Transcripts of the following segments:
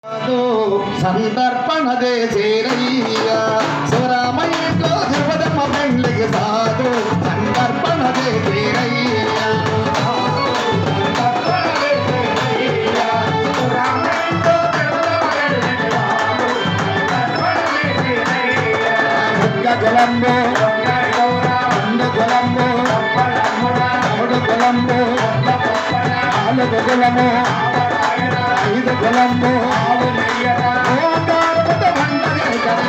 సందర్పణదే చేరయ్య శివరామయ్యలో తిరుపతమ్మ పెండ్లికి సాధు సందర్పణదే చేరయ్య గొలంబో రెండు గొలంబో మూడు గొలంబో నాలుగు గొలము ఐదు గొలంబో ఓంకారముతో వండనే కరే.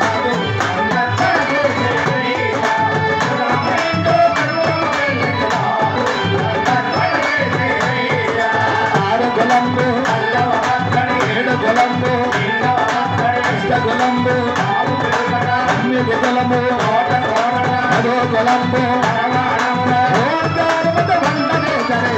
ఆరు గొలంబో ఏడు గొలంబో అష్ట గొలంబో తొమ్మిది గొలము పదో గొలంబో ఓంకారముతో వండనే కరే.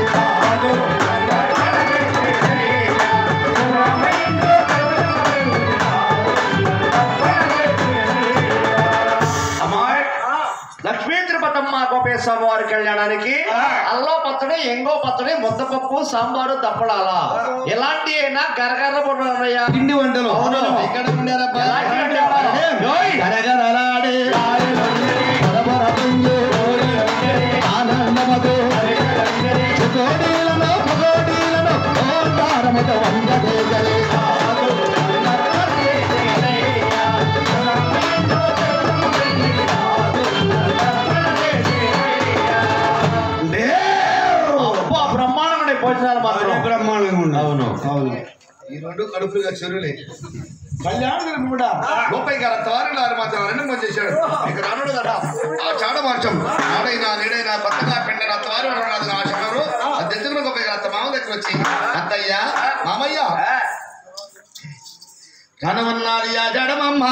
అమ్మాయి లక్ష్మీ తిరుపతమ్మ గోపేశ్వర వారి కళ్యాణానికి అల్లం పచ్చడి ఎంగో పచ్చడి ముద్దపప్పు సాంబారు దప్పడాల ఎలాంటి అయినా గరగర ఉన్నాయా పిండి వంటలు అవును. ఇక్కడ ఉండారబ్బా. ఎలాంటి వంటలు? ఓయ్. గరగరలాడే బరబర పొంగే ఆనందమదు చుకోడీలను పుగోడీలను ఓంకారముతో వందదే గలే అబ్బా, బ్రహ్మాండమైన భోజనాలు మాత్రం బ్రహ్మాండంగా ఉంది అవును. అవును ఈ రెండు కడుపులుగా చెరువులే కళ్యాణం కూడా గోపయ్య గారు తవారినారు మాత్రం రెండు మంది చేశాడు ఇక రానుడు కదా ఆ చాడ మార్చం ఆడైనా నీడైనా కొత్తగా పెండిన తవారి రాదు ఆ శంకరు అది ఎందుకు గోపయ్య గారు అత్త మామ దగ్గర వచ్చి అత్తయ్య మామయ్య ఘనమన్నారు యా జడమమ్మ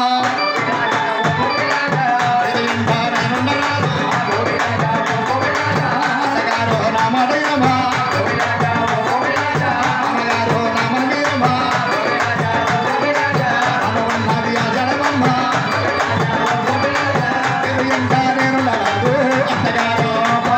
అత్తగారు నామదేయమా అమ్మగారు నామదేయమా అనున్నది ఆ జడమమ్మ ఎంత నేను నడదు అత్తగారు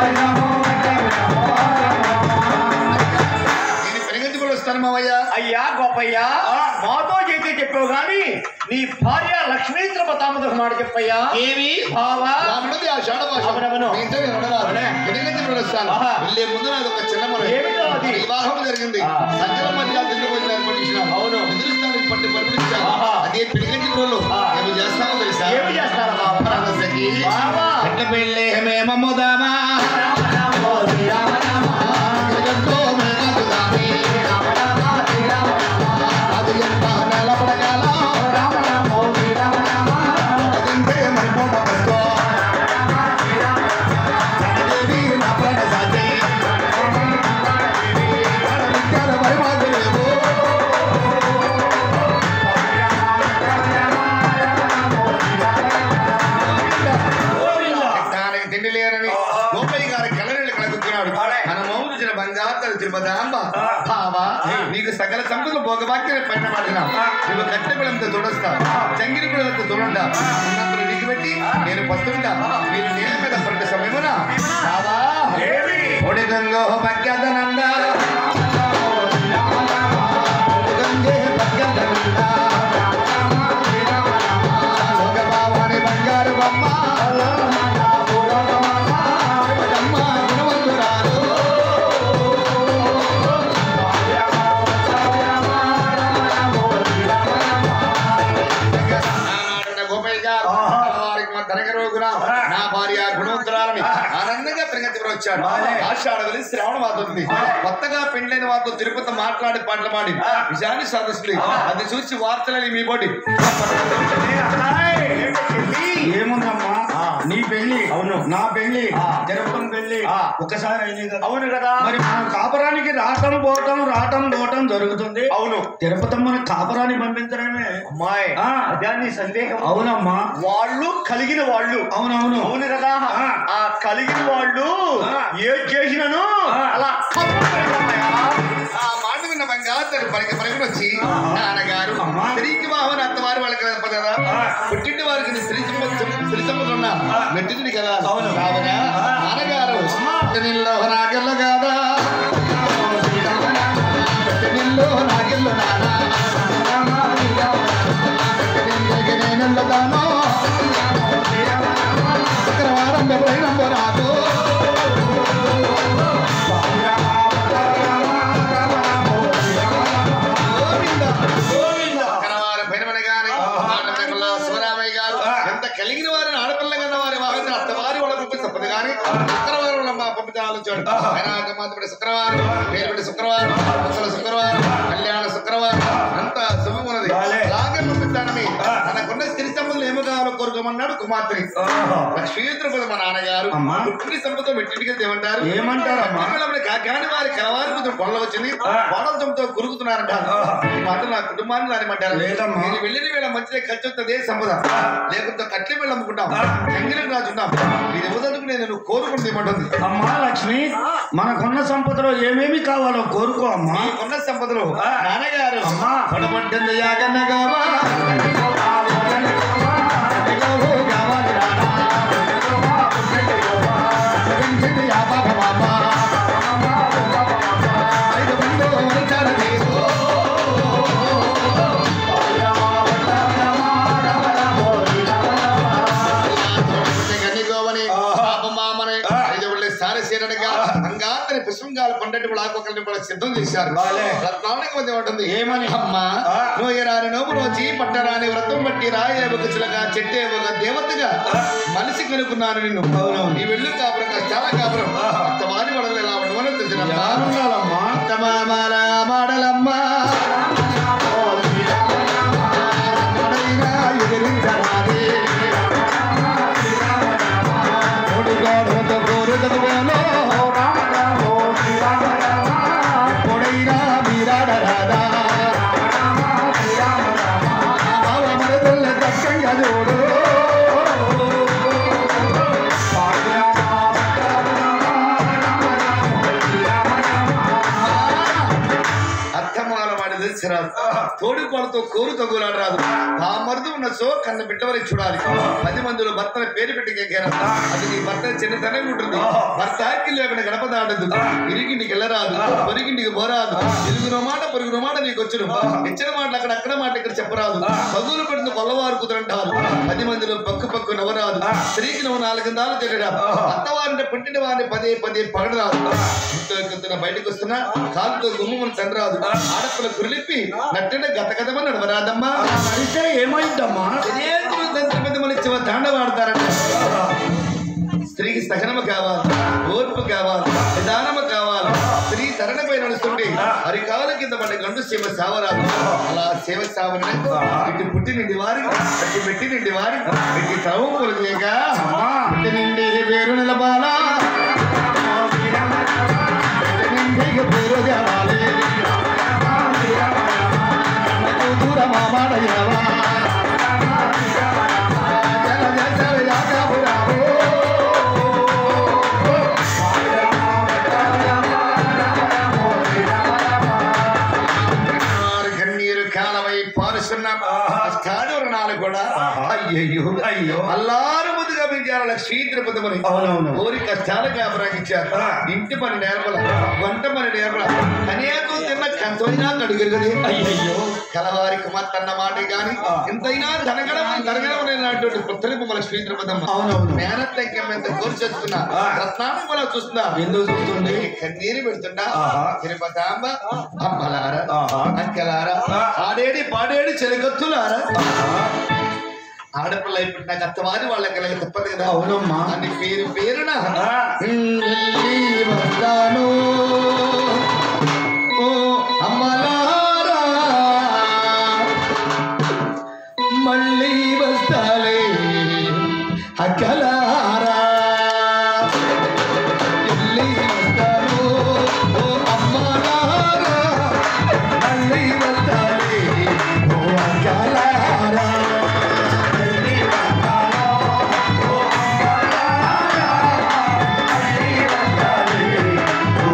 దీని పెరిగించుకొని వస్తాను మామయ్య అయ్యా గోపయ్య మాతో చేతి చెప్పావు గాని నీ భార్య లక్ష్మీ తిరుపతమ్మతో మాట చెప్పయ్యా ఏమి బావా రాముడిది ఆ షాడ భాష. అవునవును. మీ ఇంట్లో నేను ఉండరాదు. పెరిగించుకొని వస్తాను. ఆహా. వెళ్ళే ముందు నాది ఒక చిన్న మనవి. ఏమిటో అది? వివాహం జరిగింది ఆ. సజ్జల మధ్య తిరుగుబోతులు ఏర్పడించినాం అవును. ఎదురుస్తానికి పట్టి పరిపించాం ఆహా. అదే పెరిగించుకోళ్ళు ఆ. ఏమి చేస్తామో తెలుసా ఏమి చేస్తారా బావా పరామర్శకి. బావా ఎట్ల పెళ్ళే మేమమ్ముదామా జగత్తో మేమమ్ముదామే. అది ఎంత నిలబడగల అదింతే మరిపోట పెట్టుకో. దేవి నా ప్రాణసాటి. విద్యాల పరిమాణలేవు. దానికి తిండి లేరని గోపయ్య గారి కలనీళ్ళు కలుగుతున్నాడు మన మౌను చూసిన బంగారు తల్లి తిరుపతాంబ బావా నీకు సకల సంపదలు భోగభాగ్యం పైన పడిన నువ్వు కట్టె పిల్లలతో తుడస్తా చంగిరి పిల్లలతో తుడండా ఉన్నంతలో నీకు పెట్టి నేను పస్తుంటా మీరు నీళ్ళ మీద పడ్డ సమయమున బావా ఒడి గంగో భగ్యదనంద గంగే భగ్యదనంద భగవాని బంగారు బొమ్మ బొమ్మ గుణవంతురాలు ఆనాడున్న గోపయ్య గారు వారికి మా ధనక రోజున నా భార్య గుణవంతురాలని ఆనందంగా ప్రగతి వచ్చాడు ఆషాఢ వెలి శ్రావణ మాతుంది కొత్తగా పెండ్లైన వారితో తిరుపతి మాట్లాడి పాటలు పాడి నిజాన్ని సదస్సులు అది చూసి వార్తలని మీ బోటి ఏముందమ్మా నీ పెళ్లి అవును. నా పెళ్లి ఆ. జరపడం పెళ్లి ఆ. ఒక్కసారి అయింది కదా అవును కదా మరి మనం కాపురానికి రావటం పోవటం రావటం పోవటం జరుగుతుంది అవును తిరుపతమ్మని కాపురాన్ని పంపించడమే అమ్మాయి ఆ. అదే నీ సందేహం అవునమ్మా వాళ్ళు కలిగిన వాళ్ళు అవునవును అవును కదా ఆ. ఆ కలిగిన వాళ్ళు ఆ. ఏం చేసినను ఆ. అలా ఆ మాట విన్న బంగారు పలికి పలికి వచ్చి నాన్నగారు అమ్మా. స్త్రీకి బావన అత్తవారు వాళ్ళకి తప్పదు కదా పుట్టింటి వారికి నీ స్త్రీ స్త్రీ సంపద మెట్టింది కదా అవును. కావున నాన్నగారు నిల్లో నాగెల్లు కాదా నిల్లో నాగెల్లు నానా వచ్చాడు ఆయన మాత్రమే శుక్రవారం పేరుపడి శుక్రవారం ముసల శుక్రవారం కళ్యాణ శుక్రవారం అంతా శుభమున్నది బాలే. అలాగే పంపిస్తానని తనకున్న స్త్రీ సంబంధం ఏమో కావాలో కోరుకోమన్నాడు కుమార్తె లక్ష్మీద్రపద మా నాన్నగారు అమ్మా. పుట్టిన సంపద మెట్టింటికి ఏమంటారు ఏమంటారమ్మా? ఆ. పొలంతో కొరుకుతున్నారంట ఆ. ఈ మాట నా కుటుంబాన్ని రానిమంటారు లేదమ్మా. నేను వెళ్ళిన వేళ మంచిదే ఖర్చు వస్తుంది సంపద లేకుంటే కట్లే వెళ్ళి అమ్ముకుంటాం ఎంగిలకు రాజుంటాం ఇది ఎవరికి నేను కోరుకుంది ఏమంటుంది అమ్మా లక్ష్మి మనకున్న సంపదలో ఏమేమి కావాలో కోరుకో అమ్మా ఉన్న సంపదలు ఆ. నాన్నగారు అమ్మా. పడమంటుంది యాగన్నగావా గన్నిగోవని పాపమామని ఐదు ఒళ్ళే సారి సేనగా అంగాతని పుష్పంగాలు పండటి ఆకొకరిని కూడా సిద్ధం చేశారు బాలే. రత్నానికి మధ్య ఉంటుంది ఏమని? అమ్మా ఆ. నువ్వు రాని నోము రోజి పట్టరాని వ్రతం బట్టి రాయే ఒక చిలగా చెట్టే ఒక దేవతగా మనిషి కనుక్కున్నాను నిన్ను అవునవును. నీ వెళ్ళు కాపురం చాలా కాపురం అత్తమాని వడలు ఎలా ఉండవని తెలిసిన యానుండాలమ్మా అత్తమామాల మాడలమ్మా అర్థమాల వాడి తెలిసిరాదు తోడి కొలతో కోరు తగులాడు రాదు ఆ మరుదు ఉన్న సో కన్న బిడ్డవరికి చూడాలి పది మందిలో భర్తన పేరు పెట్టి కేకేరాదు అది నీ భర్త చిన్నతనం ఉంటుంది భర్త ఆకి లేకుండా గడప దాటదు ఇరిగింటికి వెళ్ళరాదు పొరిగింటికి పోరాదు ఇరుగున మాట పొరుగున మాట నీకు వచ్చును ఇచ్చిన మాటలు అక్కడ అక్కడ మాట ఇక్కడ చెప్పరాదు పగులు పడిన కొల్లవారు కుదరంటారు పది మందిలో పక్కు పక్కు నవ్వరాదు స్త్రీకి నువ్వు నాలుగిందాలు తెలియరా అత్తవారిని పుట్టిన వారిని పదే పదే పగడరాదు ఇంట్లో ఎక్కుతున్న బయటకు వస్తున్నా కాలుతో గుమ్మని తండ్రాదు ఆడపిల్ల కురిలిప్పి నట్టిన గత గతమని నడవరాదమ్మా నడిస్తే ఏమైందమ్మా మన తాండవాడతారంట స్త్రీకి సహనము కావాలి ఓర్పు కావాలి నిదానము కావాలి స్త్రీ తరణపై నడుస్తుంటే అరికాల కింద పడ్డ గండు సేవ సావరాదు అలా సేవ సావని ఇటు పుట్టి నిండి వారి అటు పెట్టి నిండి వారి ఇటు తరవు కొలిచేయక పుట్టి నిండి పేరు నిలబాలా పుట్టి నిండి పేరు దేవాలి కూతుర మామాడయ్యవా జల జల యాగపురావో ఆరు కన్నీరు కాలమై పారుస్తున్న స్థానవరణాలు కూడా అయ్యయ్యో అయ్యో. అల్లారు ముద్దుగా పెంచారు లక్ష్మీ తిరుపతిమని అవునవును. ఊరి కష్టాలు కాపురాకిచ్చారు ఆ. ఇంటి పని నేర్పల వంట పని నేర్పల కనీసం తిన్న కంతైనా కడుగురు కదా అయ్యయ్యో. కలవారి కుమార్తె అన్న మాట గాని ఇంతైనా ధనగడం ధనగడం లేనటువంటి పుత్రులకు మన లక్ష్మీ తిరుపతమ్మ అవునవును. మేనత్తైక్యం ఎంత కోర్చొచ్చుకున్నా ఆ. రత్నాన్ని కూడా చూస్తున్నా ఎందుకు చూస్తుంది కన్నీరు పెడుతుంటా ఆహా. తిరుపతాంబ అమ్మలారా ఆహా. అంకలారా ఆ. ఆడేడి పాడేడి చెలగత్తులారా ఆడపిల్ల ఇప్పుడు నాకు అత్తవారి వాళ్ళకి అలాగ తప్పదు కదా అవునమ్మా. అని పేరు పేరున ఆ. వెళ్ళి వస్తాను ఓ అమ్మలారా మళ్ళీ వస్తాలే అక్కలారా వెళ్ళి వస్తాను ఓ అమ్మలారా మళ్ళీ వస్తాలే ఓ అక్కలారా వెళ్ళి వస్తాను ఓ అమ్మలారా మళ్ళీ వస్తాలే ఓ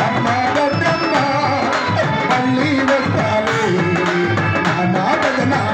అమ్మలారా మళ్ళీ వస్తాను అమ్మ గడ్డమ్మ మళ్ళీ వస్తాలే నా నాటక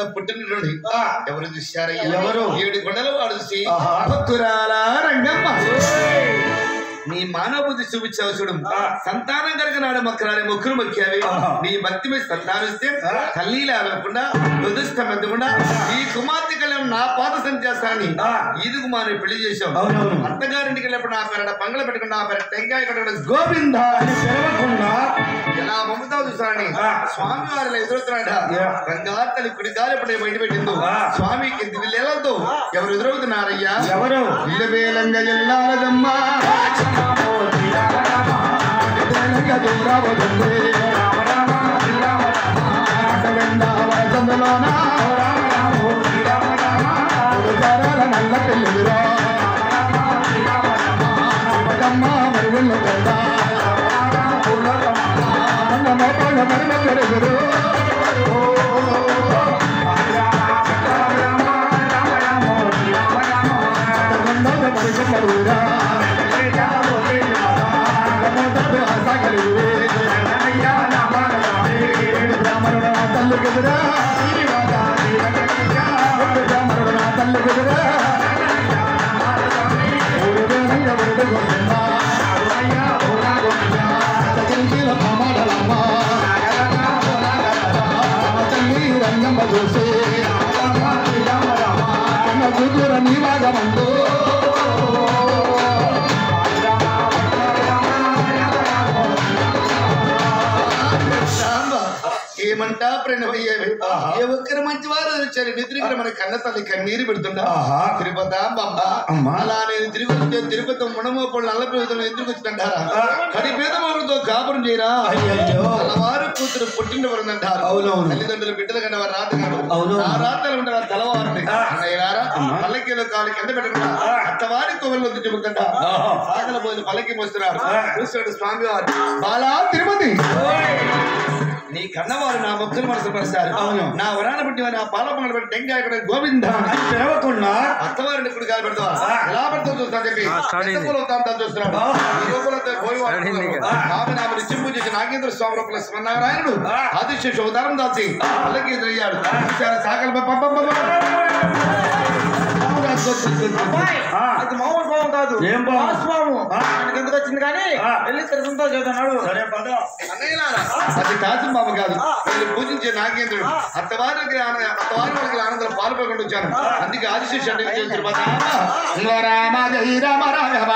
నా పుట్టినరోడి ఎవరు చూశారయ్యా ఎవరు? ఏడు కొండల వాడు చూసి ఆహా. భక్తురాల రంగమ్మ నీ మానవ బుద్ధి చూపించావు చూడు సంతానం కనుక నాడు మొక్కరాని మొక్కులు మొక్కావి ఆహా. నీ భక్తి మీద సంతానిస్తే తల్లిలా వెళ్ళకుండా దుదిష్టం ఎద్దకుండా ఈ కుమార్తె కళ్యాణం నా పాద సంచేస్తానని ఆ. ఈదు కుమారుని పెళ్లి చేశావు అవునవును. అత్తగారింటికి వెళ్ళినప్పుడు నా పేరట పంగళ పెట్టుకుని నా పేర టెంకాయ కట్టడం గోవింద అని పిలవకుండా ఎలా మమతావు చూసానని ఆ. స్వామి వారిలో ఎదురుతున్నాడా యా. రంగాతలి కుడి కాలు ఎప్పుడే బయట పెట్టిందో ఆ. స్వామికి దివిలేలతో ఎవరు ఎదురవుతున్నారయ్యా ఎవరు ఇల్లు వేలంగ ఎల్లారదమ్మా నల్ల పెళ్ళిరా చూసి కూతురు నీ భాగమంటూ ఏమంటా ప్రణవయ్యేవి ఏ ఒక్కరు మంచి వారు వచ్చారు నిద్రికి మన కన్న తల్లి కన్నీరు పెడుతుందా ఆహా. తిరుపతి అమ్మ అమ్మా. అలా నేను తిరిగి వస్తే తిరుపతి మునమోపళ్ళు నల్ల పేదలు ఎందుకు వచ్చింటారా కడి పేదవాళ్ళతో కాపురం చేయరా అయ్యయ్యో. తలవారు కూతురు పుట్టినవరుందంటారు అవునవును. తల్లిదండ్రులు బిడ్డలు కన్నా వారు రాతగాడు అవును. ఆ రాతలు ఉంటారు తలవారిని అన్నయ్యారా పల్లకీలో కాలు కింద పెట్టకుండా అత్తవారి కోవెల్లో తిట్టుకుంటా ఆహా. సాగల పోయి పల్లకి మోస్తున్నారు చూస్తాడు స్వామి వారు బాలా తిరుపతి నీ కన్నవారు నా భక్తులు మనసు పరిస్తారు అవును. నా వరాన పుట్టి నా పాల పొంగలు పెట్టి టెంకాయ ఇక్కడ గోవింద అని పిలవకుండా అత్తవారిని ఇప్పుడు కాలు పెడతావా ఎలా పెడతావు చూస్తా చెప్పి ఎంత అవుతా చూస్తున్నాడు ఈ లోపలంతా పోయి వాడుతున్నాడు. ఆమె నామ నిత్యం పూజ చేసి నాగేంద్ర స్వామి లోపల శ్రీమన్నారాయణుడు ఆదిత్య అవతారం దాల్చి పల్లకి ఎదురయ్యాడు చూశారా? సాగల ప- ప- ప- ప- ఆ, అది మామూలు పాము కాదు ఏం పాము? మాస్ పాము ఆ. ఆయనకి ఎందుకు వచ్చింది కానీ ఆ. వెళ్ళి తిరుగుతుంటా చదువుతున్నాడు సరే పద అన్నయ్యలారా, అది కాదు బాబు కాదు నేను పూజించే నాగేంద్రుడు అత్తవారికి ఆన- అత్తవారి వాళ్ళకి ఆనందం పాల్పొకుండా వచ్చాను అందుకే ఆదిశేష రామ జై రామ రాఘవ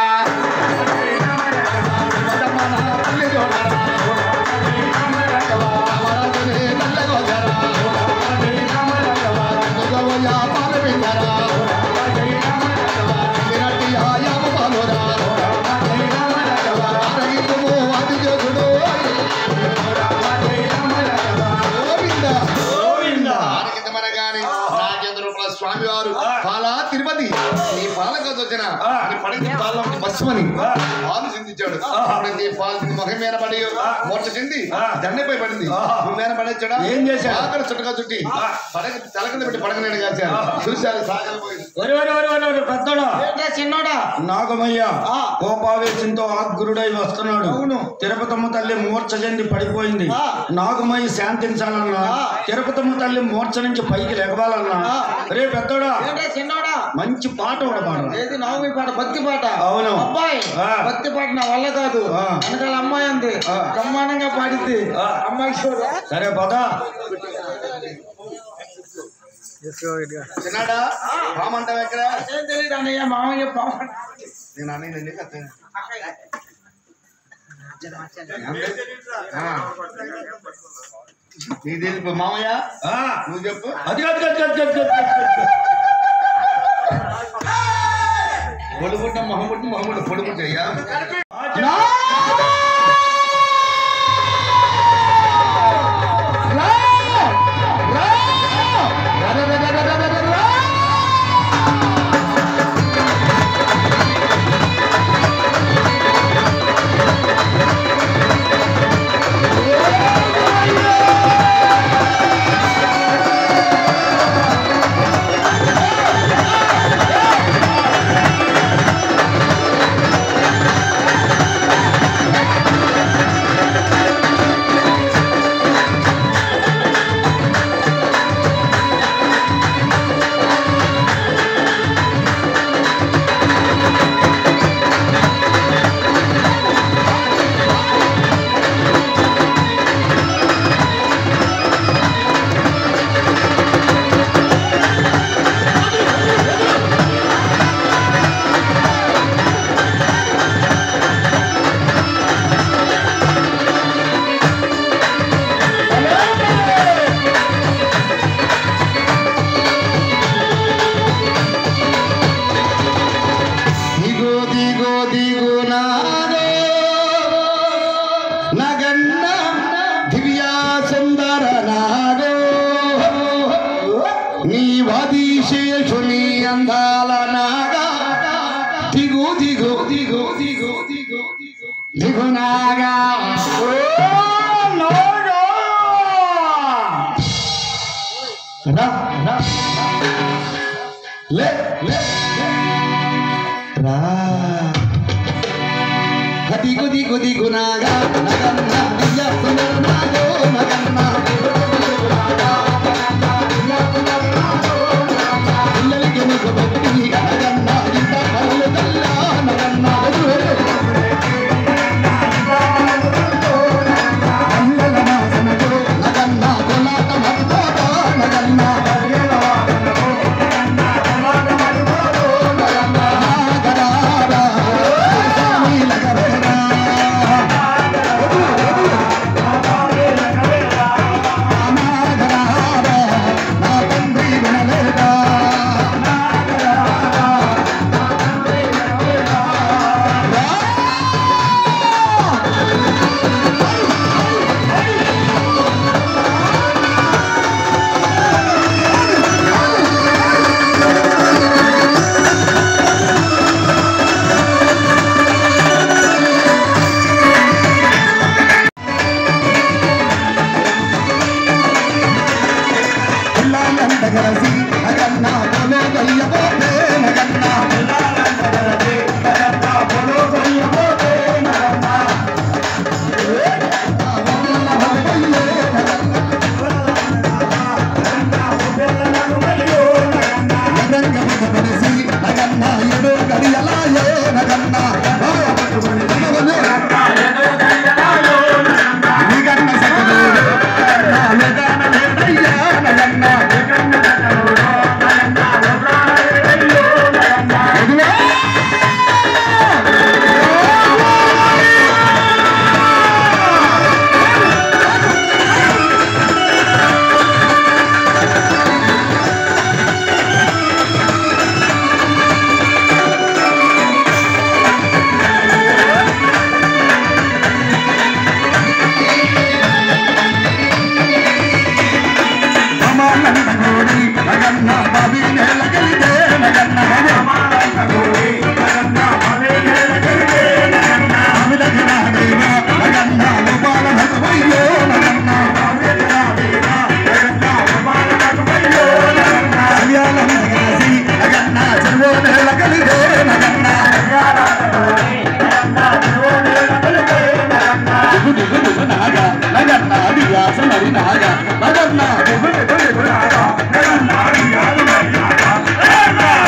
గోవింద స్వామి వారు పాలా తిరుపతి నీ పాలక వచ్చిన పడింది పాల బస్సుమని పాలు చిందించాడు అప్పుడు నీ పాలు చింది ముఖం మీద పడి మూర్చ చెంది దండపై పడింది నువ్వు మీద పడేచ్చాడా ఏం చేశాడు? ఆకలి చుట్టగా చుట్టి పడక తల కింద పెట్టి పడకనేడు కాచారు చూశారు సాగలిపోయింది ఒరి ఒరి ఒరి ఒరి ఒరి పెద్దోడా ఏంట్రా చిన్నోడా నాగమయ్య ఆ. కోపావేశంతో ఆగ్రుడై వస్తున్నాడు అవును. తిరుపతమ్మ తల్లి మూర్ఛ చెంది పడిపోయింది ఆ. నాగమయ్య శాంతించాలన్నా ఆ. తిరుపతమ్మ తల్లి మూర్ఛ నుంచి పైకి లెగవాలన్నా ఆ. రే పెద్దోడా ఏంట్రా చిన్నోడా మంచి పాట ఒకటి పాడు ఏది నవమి పాట భక్తి పాట అవును. అబ్బాయి ఆ. భక్తి పాట నా వల్ల కాదు ఆ. వెనకాల అమ్మాయి ఉంది ఆ. బ్రహ్మాండంగా పాడిద్ది ఆ. అమ్మాయికి చూడు సరే పద చిన్నాడా రామంటావు ఎక్కడ ఏం తెలియదు అన్నయ్య మామయ్య పాము నేను అన్నయ్య నీకు అర్థం నీకు తెలుసు మామయ్య ఆ. నువ్వు చెప్పు అది కాదు కాదు కాదు కాదు కాదు, కాదు. పొడుగుంట మొహముట్టు మొహముట్టు పొడుగుంటయ్యా ఆ దిగు దిగు దిగు దిగు దిగు దిగు దిగునాగా ఓ నోడు రా రా లే లే రా దిగు దిగు దిగునాగా నగన్న దియ్య పునర్నాగో నగన్న పిల్లలకి నీకు భక్తి నగన్న ఇంత కళ్ళు తల్ల నగన్న అల్లల నాశనకు నగన్న కొలాట మరిపోట నగన్న నాగరారా స్వామి లగరేరా నాగరారా నా తండ్రి వినలేదా పిల్లాలందగలసి నగన్న పొలో గయ్యబోతే నగన్న నగంగమగపడిసి నగన్న ఎడు గడియలాయే నగన్న నిగన్న సకలుడు నగన్న లేదయ్యా నగన్న అమానందగోడి నగన్న బాబీ నేలగలిదే నగన్న అమిలగనాదేవ నగన్న గోపాల భగవయ్యో నగన్న కళ్యాణం నగరసి నగన్న చెరువు నేలగలిదే నగన్న దిగు దిగు దిగు నాగ నగన్న అడియాస మరి నాగ నగన్న దిగు దిగు దిగు నాగ నగన్న అడియాస మరి నాగ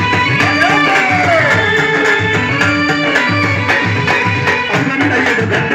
అన్నంత ఎడుగన్న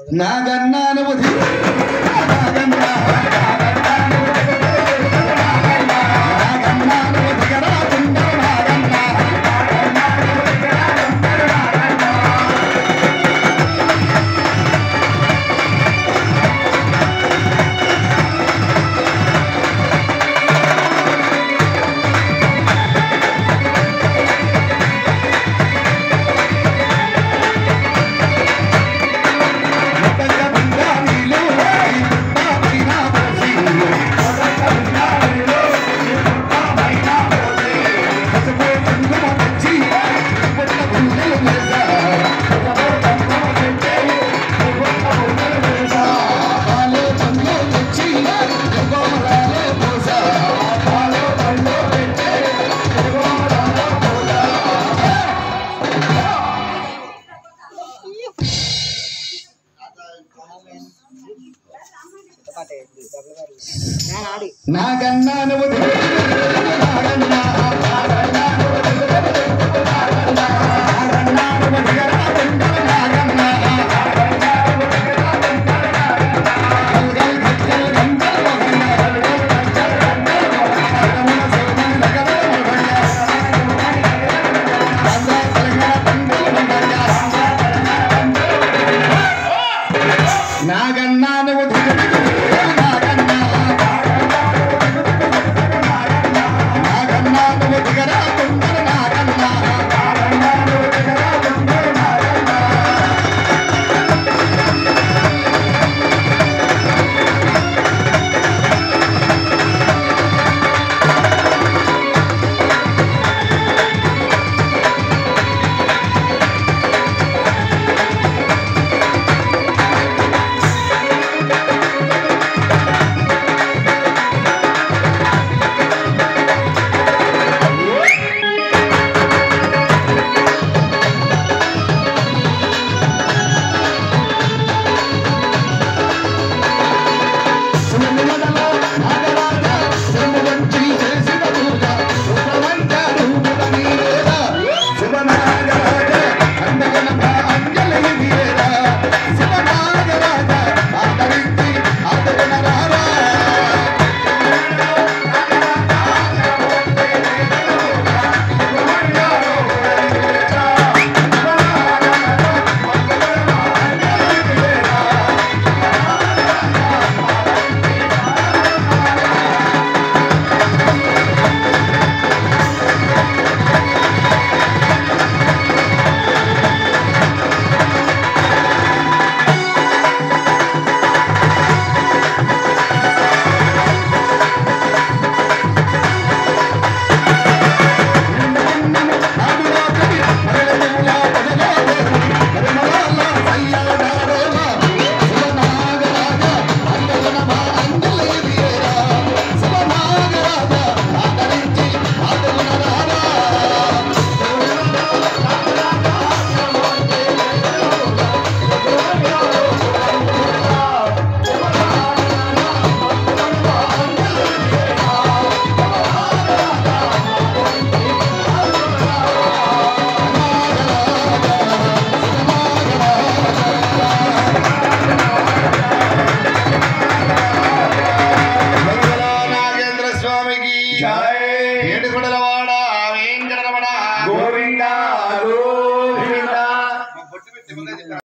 నాగన్నాను ఉది నాగన్నా నాగన్నాను ఉదిగరా తుంగర నాగన్నా మొదట బంగారీలు పైన పోసి పసుపు కుంకుమ తెచ్చి పుట్ట గుండెలు వేసా పాలు పండ్లు తెచ్చి గోమరాలే పోసా పాలు పండ్లు తెచ్చి గోమరాలే పోసా నాగన్నా నువ్వు నాగన్నా నాగన్నా నువ్వు నాగన్నా నువ్వు దిగరా తుంగర నాగన్నా గల్గల్ గజ్జల్ గంజల్ మొగన్న గల్గల్ గజ్జల్ గంజల్ మొగన్న గమన సోమన్ నగర మొగన్న రాజా తెలంగాణ తండ్రి మొగన్న నాగన్నా నువ్వు దిగరా నాగన్నా నాగన్నా నువ్వు దిగరా తుంగర నాగన్నా నాగన్నా నువ్వు దిగరా తుంగర నాగన్నా సుమములలో నాగరాజ సుమవంచి చేసిన పూజ సుమవంత రూపుల నీవేద శివనాగరాజ అందగనక అంజలి నీవేద శివనాగరాజ ఆదరించి ఆదరణరారా నాగేంద్ర స్వామికి ఏడుకొండల